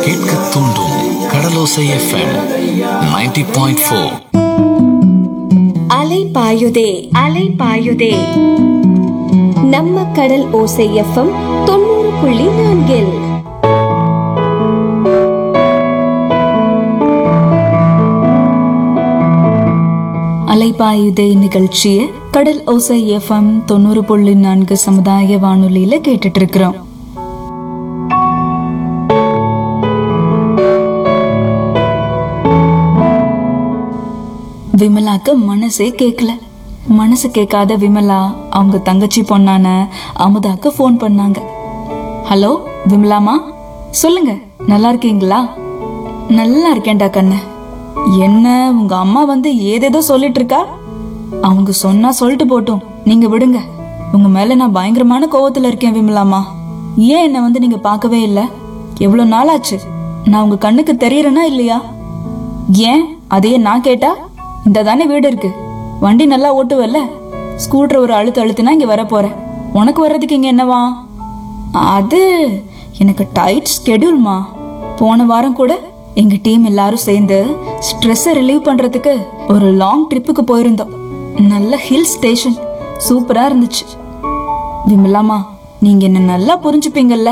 கேட்க தூண்டும் கடலோசை FM 90.4 point four அலை பாயுதே அலை பாயுதே நம்ம கடல் ஓசை எஃப்எம் தொண்ணூறு புள்ளி நான்கில் அலைபாயுதே நிகழ்ச்சியை கடல் ஓசை எஃப்எம் தொண்ணூறு புள்ளி நான்கு சமுதாய வானொலியில கேட்டுட்டு இருக்கிறோம் விமலாக்கு மனசே கேட்கல மனசு கேட்காத விமலா அவங்க தங்கச்சி பொண்ணான அமுதாக்கு ஃபோன் பண்ணாங்க ஹலோ விமலாமா சொல்லுங்க நல்லா இருக்கீங்களா நல்லா இருக்கேன்டா கண்ணு என்ன உங்க அம்மா வந்து ஏதேதோ சொல்லிட்டு இருக்கா அவங்க சொன்னா சொல்லிட்டு போட்டும் நீங்க விடுங்க உங்க மேல நான் பயங்கரமான கோவத்துல இருக்கேன் விமலாமா ஏன் என்ன வந்து நீங்க பார்க்கவே இல்ல எவ்வளவு நாள் ஆச்சு நான் உங்க கண்ணுக்கு தெரியறேனா இல்லையா ஏன் அதையே நான் கேட்டா இந்த தானே வீடு இருக்கு வண்டி நல்லா ஓட்டுவல்ல ஸ்கூட்டர் ஒரு அழுத்து அழுத்துனா இங்க வர போறேன் உனக்கு வர்றதுக்கு இங்க என்னவா அது எனக்கு டைட் ஸ்கெடியூல்மா போன வாரம் கூட எங்க டீம் எல்லாரும் சேர்ந்து ஸ்ட்ரெஸ்ஸை ரிலீவ் பண்றதுக்கு ஒரு லாங் ட்ரிப்புக்கு போயிருந்தோம் நல்ல ஹில் ஸ்டேஷன் சூப்பரா இருந்துச்சு விமலாமா நீங்க என்ன நல்லா புரிஞ்சுப்பீங்கல்ல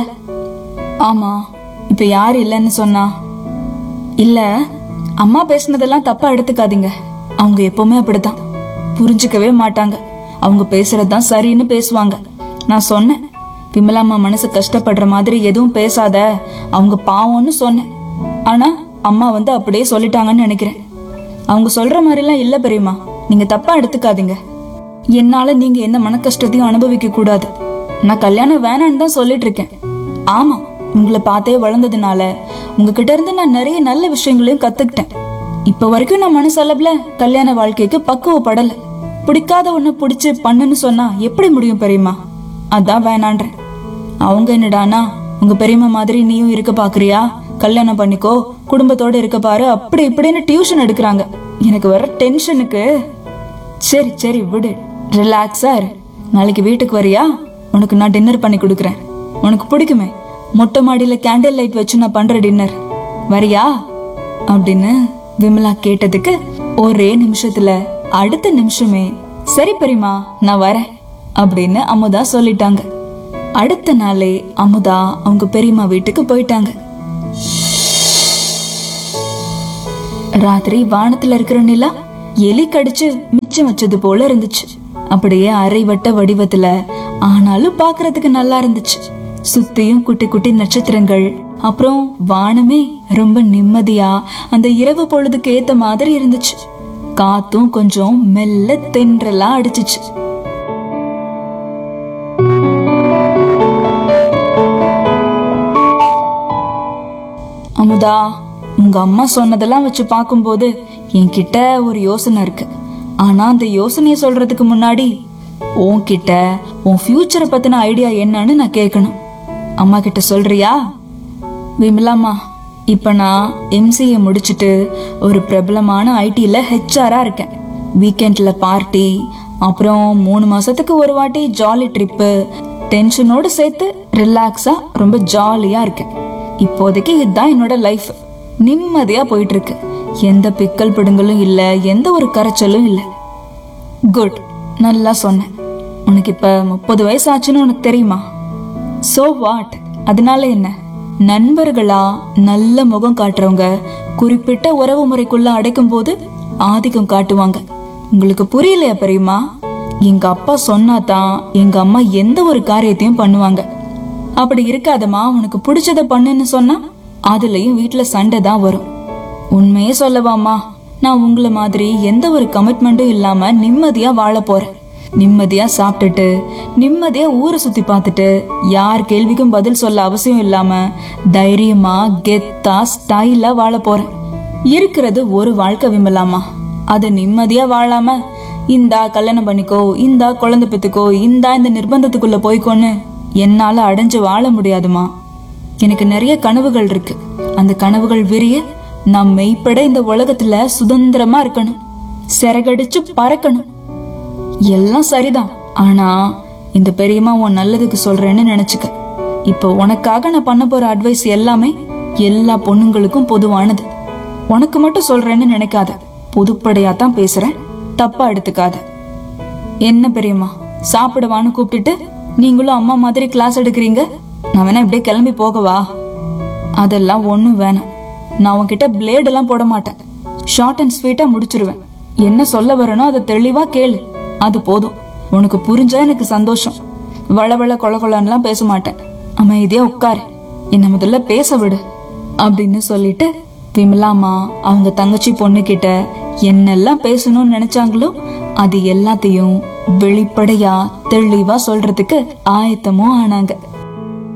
ஆமா இப்ப யார் இல்லைன்னு சொன்னா இல்ல அம்மா பேசுனதெல்லாம் தப்பா எடுத்துக்காதீங்க அவங்க எப்பவுமே அப்படித்தான் புரிஞ்சுக்கவே மாட்டாங்க அவங்க பேசுறதுதான் சரின்னு பேசுவாங்க நான் சொன்னேன் விமலாம்மா மனசு கஷ்டப்படுற மாதிரி எதுவும் பேசாத அவங்க பாவம்னு சொன்னேன் ஆனா அம்மா வந்து அப்படியே சொல்லிட்டாங்கன்னு நினைக்கிறேன் அவங்க சொல்ற மாதிரிலாம் இல்ல பெரியம்மா நீங்க தப்பா எடுத்துக்காதீங்க என்னால நீங்க எந்த மன கஷ்டத்தையும் அனுபவிக்க கூடாது நான் கல்யாணம் வேணான்னு தான் சொல்லிட்டு இருக்கேன் ஆமா உங்களை பார்த்தே வளர்ந்ததுனால உங்ககிட்ட இருந்து நான் நிறைய நல்ல விஷயங்களையும் கத்துக்கிட்டேன் இப்ப வரைக்கும் நான் மனசளவுல கல்யாண வாழ்க்கைக்கு பக்குவப்படல பிடிக்காத ஒண்ணு பிடிச்சு பண்ணுன்னு சொன்னா எப்படி முடியும் பெரியம்மா அதான் வேணான்றேன் அவங்க என்னடானா உங்க பெரியம்மா மாதிரி நீயும் இருக்க பாக்குறியா கல்யாணம் பண்ணிக்கோ குடும்பத்தோட இருக்க பாரு அப்படி இப்படின்னு டியூஷன் எடுக்கிறாங்க எனக்கு வர டென்ஷனுக்கு சரி சரி விடு ரிலாக்ஸா இரு நாளைக்கு வீட்டுக்கு வரியா உனக்கு நான் டின்னர் பண்ணி கொடுக்குறேன் உனக்கு பிடிக்குமே மொட்டை மாடியில கேண்டில் லைட் வச்சு நான் பண்ற டின்னர் வரியா அப்படின்னு விமலா கேட்டதுக்கு ஒரே நிமிஷத்துல அடுத்த நிமிஷமே சரி பெரியமா நான் வரேன் அப்படின்னு அமுதா சொல்லிட்டாங்க அடுத்த நாளே அமுதா அவங்க பெரியம்மா வீட்டுக்கு போயிட்டாங்க ராத்திரி வானத்துல இருக்கிற நிலா எலி கடிச்சு மிச்சம் வச்சது போல இருந்துச்சு அப்படியே அரைவட்ட வடிவத்துல ஆனாலும் பாக்குறதுக்கு நல்லா இருந்துச்சு சுத்தியும் குட்டி குட்டி நட்சத்திரங்கள் அப்புறம் வானமே ரொம்ப நிம்மதியா அந்த இரவு பொழுதுக்கு ஏத்த மாதிரி இருந்துச்சு காத்தும் கொஞ்சம் மெல்ல தென்றலா அடிச்சுச்சு அமுதா உங்க அம்மா சொன்னதெல்லாம் வச்சு பார்க்கும்போது என்கிட்ட ஒரு யோசனை இருக்கு ஆனா அந்த யோசனையை சொல்றதுக்கு முன்னாடி உன்கிட்ட உன் ஃபியூச்சரை பத்தின ஐடியா என்னன்னு நான் கேட்கணும் அம்மா கிட்ட சொல்றியா விமலாமா இப்ப நான் எம்சிஏ முடிச்சுட்டு ஒரு பிரபலமான ஐடில ஹெச்ஆரா இருக்கேன் வீக்கெண்ட்ல பார்ட்டி அப்புறம் மூணு மாசத்துக்கு ஒரு வாட்டி ஜாலி ட்ரிப்பு டென்ஷனோடு சேர்த்து ரிலாக்ஸா ரொம்ப ஜாலியா இருக்கேன் இப்போதைக்கு இதுதான் என்னோட லைஃப் நிம்மதியா போயிட்டு இருக்கு எந்த பிக்கல் பிடுங்கலும் இல்ல எந்த ஒரு கரைச்சலும் இல்ல குட் நல்லா சொன்னேன் உனக்கு இப்ப முப்பது வயசு ஆச்சுன்னு உனக்கு தெரியுமா சோ வாட் அதனால என்ன நண்பர்களா நல்ல முகம் காட்டுறவங்க குறிப்பிட்ட உறவு முறைக்குள்ள அடைக்கும் போது ஆதிக்கம் காட்டுவாங்க உங்களுக்கு புரியலையா பெரியம்மா எங்க அப்பா சொன்னாதான் எங்க அம்மா எந்த ஒரு காரியத்தையும் பண்ணுவாங்க அப்படி இருக்காதம்மா உனக்கு பிடிச்சத பண்ணுன்னு சொன்னா அதுலயும் வீட்டுல சண்டை தான் வரும் உண்மையே சொல்லவாமா நான் உங்கள மாதிரி எந்த ஒரு கமிட்மெண்ட்டும் இல்லாம நிம்மதியா வாழ போறேன் நிம்மதியா சாப்பிட்டுட்டு நிம்மதியா ஊரை சுத்தி பார்த்துட்டு யார் கேள்விக்கும் பதில் சொல்ல அவசியம் இல்லாம தைரியமா கெத்தா ஸ்டைலா வாழ போறேன் இருக்கிறது ஒரு வாழ்க்கை விமலாமா அது நிம்மதியா வாழாம இந்தா கல்யாணம் பண்ணிக்கோ இந்தா குழந்தை பெத்துக்கோ இந்தா இந்த நிர்பந்தத்துக்குள்ள போய்க்கோன்னு என்னால அடைஞ்சு வாழ முடியாதுமா எனக்கு நிறைய கனவுகள் இருக்கு அந்த கனவுகள் விரிய நான் மெய்ப்பட இந்த உலகத்துல சுதந்திரமா இருக்கணும் சிறகடிச்சு பறக்கணும் எல்லாம் சரிதான் ஆனா இந்த பெரியம்மா உன் நல்லதுக்கு சொல்றேன்னு நினைச்சுக்க இப்போ உனக்காக நான் பண்ண போற அட்வைஸ் எல்லாமே எல்லா பொண்ணுங்களுக்கும் பொதுவானது உனக்கு மட்டும் சொல்றேன்னு நினைக்காத பொதுப்படையா தான் பேசுறேன் தப்பா எடுத்துக்காத என்ன பெரியம்மா சாப்பிடுவான்னு கூப்பிட்டுட்டு நீங்களும் அம்மா மாதிரி கிளாஸ் எடுக்கிறீங்க நான் வேணா இப்படியே கிளம்பி போகவா அதெல்லாம் ஒண்ணும் வேணாம் நான் உன்கிட்ட பிளேட் எல்லாம் போட மாட்டேன் ஷார்ட் அண்ட் ஸ்வீட்டா முடிச்சிருவேன் என்ன சொல்ல வரணும் அதை தெளிவா கேளு அது போதும் உனக்கு புரிஞ்சா எனக்கு சந்தோஷம் வளவள கொல கொலன்னுலாம் பேச மாட்டேன் அமைதியா உட்காரு என்ன முதல்ல பேச விடு அப்படின்னு சொல்லிட்டு விமலாமா அவங்க தங்கச்சி பொண்ணு கிட்ட என்னெல்லாம் பேசணும்னு நினைச்சாங்களோ அது எல்லாத்தையும் வெளிப்படையா தெளிவா சொல்றதுக்கு ஆயத்தமும் ஆனாங்க